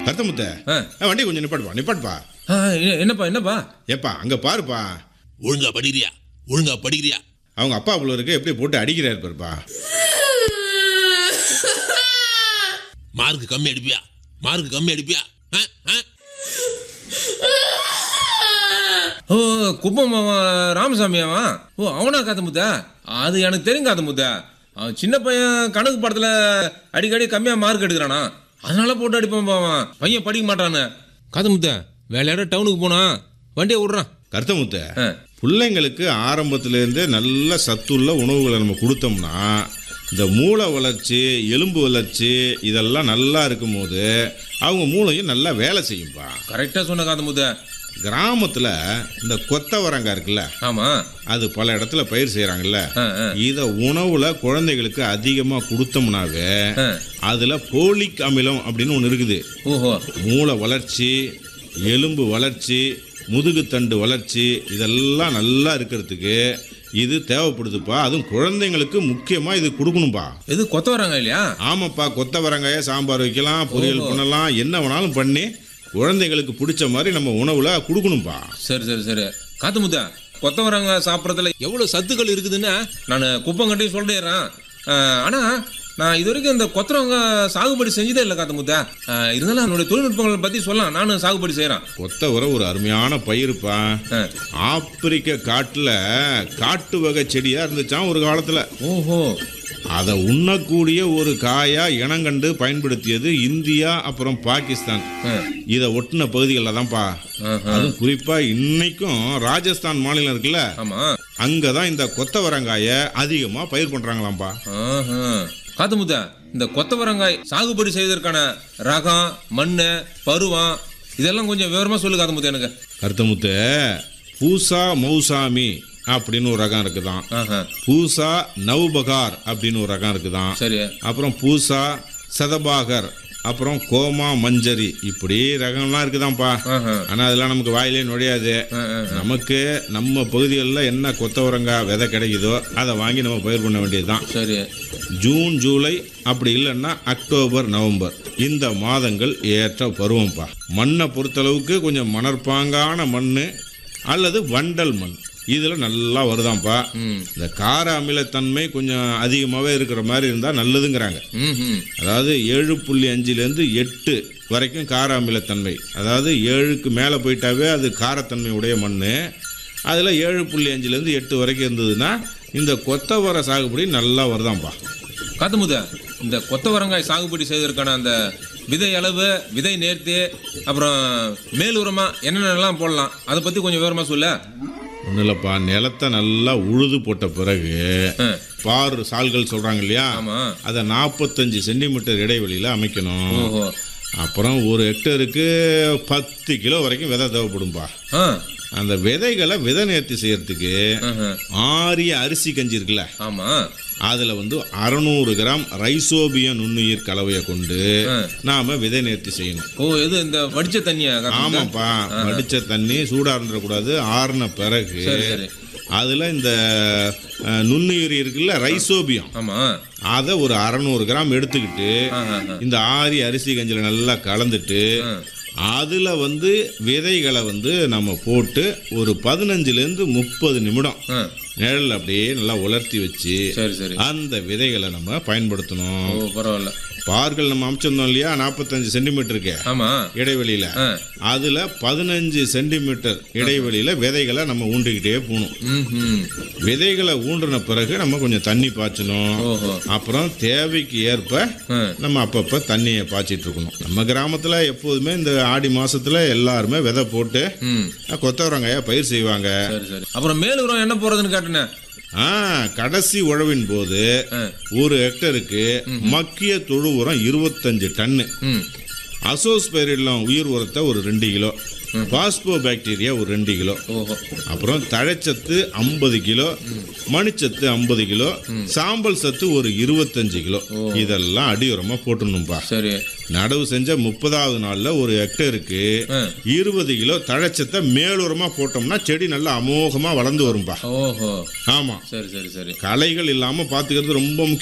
கருத்தமுத்த ஆ. ஆ, வண்டி கொஞ்சம் நிப்பாட்டுப்பா நிப்பாட்டுப்பா ஆ, என்ன- என்னப்பா என்னப்பா ஏப்பா அங்க பாருப்பா ஒழுங்கா படிக்கிறியா ஒழுங்கா படிக்கிறியா அவங்க அப்பா புள்ள இருக்கு எப்படி போட்டு அடிக்கிறாரு பாருப்பா மார்க் கம்மி அடிப்பியா மார்க் கம்மி அடிப்பியா ஆ? ஆ? ஓ குப்பம் அவன் ராமசாமியாவா ஓ அவனா காத்த முத்தா அது எனக்கு தெரியும் காத்த முத்தா அவன் சின்ன பையன் கணக்கு படத்துல அடிக்கடி கம்மியா மார்க் எடுக்கிறானா அதனால போட்டு அடிப்பான் அவன் பையன் படிக்க மாட்டான்னு காத்த முத்தா வேலையோட டவுனுக்கு போனா வண்டியை விடுறான் கருத்தமுத்த ஆ. பிள்ளைங்களுக்கு ஆரம்பத்திலேருந்தே நல்ல சத்துள்ள உணவுகளை நம்ம கொடுத்தோம்னா இந்த மூளை வளர்ச்சி எலும்பு வளர்ச்சி இதெல்லாம் நல்லா இருக்கும்போது அவங்க மூளையும் நல்லா வேலை செய்யும்பா கரெக்டா சொன்ன காத்த முத்தா கிராமத்தில் இந்த கொத்தவரங்காய் இருக்குல்ல ஆமா அது பல இடத்துல பயிர் செய்கிறாங்கல்ல ஆ, ஆ, இதை உணவுல குழந்தைகளுக்கு அதிகமாக கொடுத்தோம்னாவே ஆ. அதில் போலிக் அமிலம் அப்படின்னு ஒன்று இருக்குது ஓஹோ மூளை வளர்ச்சி எலும்பு வளர்ச்சி முதுகுத்தண்டு வளர்ச்சி இதெல்லாம் நல்லா இருக்கிறதுக்கு இது தேவைப்படுதுப்பா அதுவும் குழந்தைங்களுக்கு முக்கியமாக இது கொடுக்கணும்பா இது கொத்த வராங்க இல்லையா ஆமாப்பா கொத்தவரங்காய சாம்பார் வைக்கலாம் பொரியல் பண்ணலாம் என்ன வேணாலும் பண்ணி குழந்தைங்களுக்கு பிடிச்ச மாதிரி நம்ம உணவுல கொடுக்கணும்பா சரி சரி சரி காத்து முத்தா கொத்தவரங்க சாப்பிட்றதுல எவ்வளோ சத்துக்கள் இருக்குதுன்னா நான் குப்பம் கட்டி சொல்லிடுறேன் ஆனா நான் இது வரைக்கும் இந்த கொத்தவரங்க சாகுபடி செஞ்சதே இல்லை காத்து முத்தா ஆ, இருந்தாலும் அதனுடைய தொழில்நுட்பங்களை பற்றி சொல்லலாம் நானும் சாகுபடி செய்கிறேன் கொத்தவரை ஒரு அருமையான பயிருப்பா ஆப்பிரிக்க காட்டுல காட்டு வகை செடியா இருந்துச்சாம் ஒரு காலத்துல ஓஹோ அதை உண்ணக்கூடிய ஒரு காயா இனங்கண்டு பயன்படுத்தியது இந்தியா அப்புறம் பாகிஸ்தான் ஆ, இதை ஒட்டின பகுதிகளில் தான்ப்பா ஆஹா. அதுவும் குறிப்பா இன்னைக்கும் ராஜஸ்தான் மாநிலம் இருக்குல்ல ஆமா அங்கதான் இந்த கொத்தவரங்காய அதிகமா பயிர் பண்றாங்களாம்ப்பா ஆஹா. காத்து முத்தா இந்த கொத்தவரங்காய் சாகுபடி செய்வதற்கான ரகம் மண் பருவம் இதெல்லாம் கொஞ்சம் விவரமா சொல்லு காத்து முத்தா எனக்கு கருத்தமுத்து பூசா மௌசாமி அப்படின்னு ஒரு ரகம் இருக்குதான் ஆஹா பூசா நவ்பகார் அப்படின்னு ஒரு ரகம் இருக்குதான் சரி அப்புறம் பூசா சதபாகர் அப்புறம் கோமா மஞ்சரி இப்படி ரகம்லாம் இருக்குதான்ப்பா ஆஹா ஆனால் அதெல்லாம் நமக்கு வாயிலே நுழையாது ஆ, ஆ. நமக்கு நம்ம பகுதிகளில் என்ன கொத்தவரங்காய் விதை கிடைக்குதோ அதை வாங்கி நம்ம பயிர் பண்ண வேண்டியது தான் சரி ஜூன் ஜூலை அப்படி இல்லைன்னா அக்டோபர் நவம்பர் இந்த மாதங்கள் ஏற்ற பருவம்ப்பா மண்ணை பொறுத்தளவுக்கு கொஞ்சம் மணற்பாங்கான மண் அல்லது வண்டல் மண் இதில் நல்லா வருதாம்ப்பா ம் இந்த கார அமிலத்தன்மை கொஞ்சம் அதிகமாகவே இருக்கிற மாதிரி இருந்தால் நல்லதுங்கிறாங்க ம் ம் அதாவது ஏழு புள்ளி அஞ்சுலேருந்து எட்டு வரைக்கும் கார அமிலத்தன்மை அதாவது ஏழுக்கு மேலே போயிட்டாவே அது காரத்தன்மை உடைய மண் அதில் ஏழு புள்ளி அஞ்சுலேருந்து எட்டு வரைக்கும் இருந்ததுன்னா இந்த கொத்தவரை சாகுபடி நல்லா வருதாம்ப்பா காத்துமுத இந்த கொத்தவரங்காய் சாகுபடி செய்வதற்கான அந்த விதை அளவு விதை நேர்த்தி அப்புறம் மேல் உரமா என்னென்னலாம் போடலாம் அதை பத்தி கொஞ்சம் விவரமா சொல்ல ஒன்றும் இல்லைப்பா நிலத்தை நல்லா உழுது போட்ட பிறகு ஆ, பார் சால்கள் சொல்கிறாங்க இல்லையா ஆமா அதை நாற்பத்தஞ்சு சென்டிமீட்டர் இடைவெளியில் அமைக்கணும் ஓஹோ அப்புறம் ஒரு ஹெக்டருக்கு பத்து கிலோ வரைக்கும் விதை தேவைப்படும்பா ஆ அந்த விதைகளை விதை நேர்த்தி செய்யறதுக்கு ஆஹா. ஆரிய அரிசி கஞ்சி இருக்குல்ல ஆமா அதில் வந்து அறநூறு கிராம் ரைசோபிய நுண்ணுயிர் கலவையை கொண்டு ஆ. நாம விதை நேர்த்தி செய்யணும் ஓ எது இந்த வடிச்ச தண்ணியா காத்துமுத்த? ஆமாப்பா வடிச்ச தண்ணி சூடாக இருந்துடக்கூடாது ஆறின பிறகு சரி சரி அதில் இந்த அஹ், நுண்ணுயிரி இருக்குல்ல ரைசோபியம் ஆமா அதை ஒரு அறநூறு கிராம் எடுத்துக்கிட்டு ஆஹா. இந்த ஆரி அரிசி கஞ்சியில் நல்லா கலந்துட்டு ஆ. அதில் வந்து விதைகளை வந்து நம்ம போட்டு ஒரு பதினஞ்சுலேருந்து முப்பது நிமிடம் ஆ, நிழல் அப்படியே நல்லா உலர்த்தி வச்சு சரி சரி அந்த விதைகளை நம்ம பயன்படுத்தணும் ஓ பரவாயில்ல பார்கள் நம்ம அமைச்சிருந்தோம் இல்லையா நாற்பத்தஞ்சு சென்டிமீட்டருக்கு ஆமா இடைவெளியில் ஆ அதில் பதினஞ்சு சென்டிமீட்டர் இடைவெளியில் விதைகளை நம்ம ஊண்டிக்கிட்டே போகணும் ம் ம் விதைகளை ஊன்றின பிறகு நம்ம கொஞ்சம் தண்ணி பாய்ச்சணும் ஓஹோ அப்புறம் தேவைக்கு ஏற்ப ஆ நம்ம அப்பப்போ தண்ணியை பாய்ச்சிட்டு இருக்கணும் நம்ம கிராமத்தில் எப்போதுமே இந்த ஆடி மாசத்துல எல்லாருமே விதை போட்டு ம் கொத்தவரங்காய பயிர் செய்வாங்க சரி சரி அப்புறம் மேல் உரம் என்ன போறதுன்னு காட்டுனேன் ஆ கடைசி உழவின் போது ஆ ஒரு ஹெக்டருக்கு மக்கிய தொழு உரம் இருபத்தஞ்சு டன்னு ம் அசோஸ்பெரிலம் உயிர் உரத்தை ஒரு ரெண்டு கிலோ பாஸ்போ பாக்டீரியா ஒரு ரெண்டு கிலோ ஓஹோ அப்புறம் தழைச்சத்து ஐம்பது கிலோ மணிச்சத்து ஐம்பது கிலோ சாம்பல் சத்து ஒரு இருபத்தஞ்சு கிலோ இதெல்லாம் அடி உரமா போட்டுடணும்பா சரி நடவு செஞ்ச முப்பதாவது நாள்ல ஒரு ஹெக்டருக்கு ஆ. இருபது கிலோ தழைச்சத்தை மேலுரமா போட்டோம்னா செடி நல்லா அமோகமா வளர்ந்து வரும்பா ஓஹோ ஆமா சரி சரி சரி களைகள் இல்லாம பாத்துக்கிறது ரொம்ப முக்கியம்